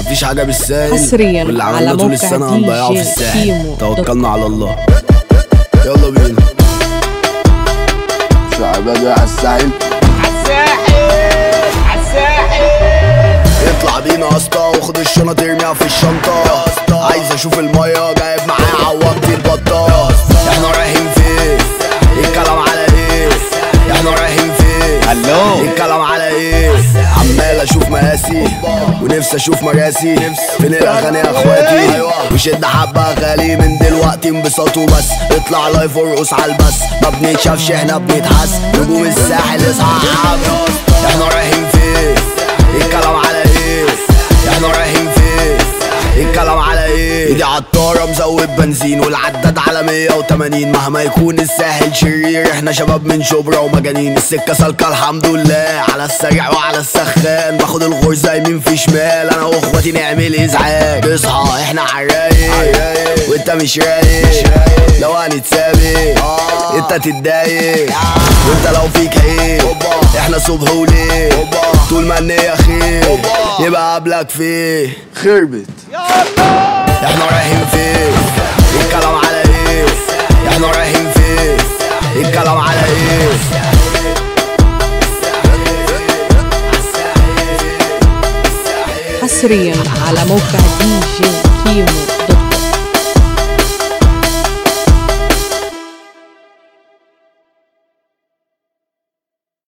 مفيش حاجة بالساهل حصرياً واللي على عملناه طول موقع السنة دي هنضيعه في جي الساحل كيمو توكلنا على الله يلا بينا شعبان على الساحل اطلع بينا يا اسطى واخد الشنط ارميها في الشنطة عايز اشوف المية جايب معايا عوضتي البطة احنا رايحين فين؟ الكلام على ايه؟ احنا رايحين فين؟ الو الكلام على ايه؟ عمال اشوف مقاسي ونفسي اشوف مراسي فين الاغاني يا اخواتي وشد حبة غالي من دلوقتي انبساطوا بس اطلع لايف وارقص على البس ما بنتشافش احنا بنتحس نجوم الساحل اصحى احنا رايحين فين؟ الكلام على ايه؟ احنا رايحين فين؟ الكلام على ايه؟ ايدي عالطارة مزود بنزين والعداد على 180 مهما يكون الساحل شرير احنا شباب من شبرا ومجانين السكة سالكة الحمد لله على السريع وعلى السخان باخد الغرزة يمين في شمال انا واخواتي نعمل ازعاج اصحى احنا عالرايق وانت مش رايق لو هنتسابق انت تتضايق وانت لو فيك عيب احنا صبح وليل طول ما النية خير يبقى قبلك فيه خربت احنا رايحين فين الكلام على ايه احنا رايحين فين الكلام على ايه حصريا على موقع دي جي كيمو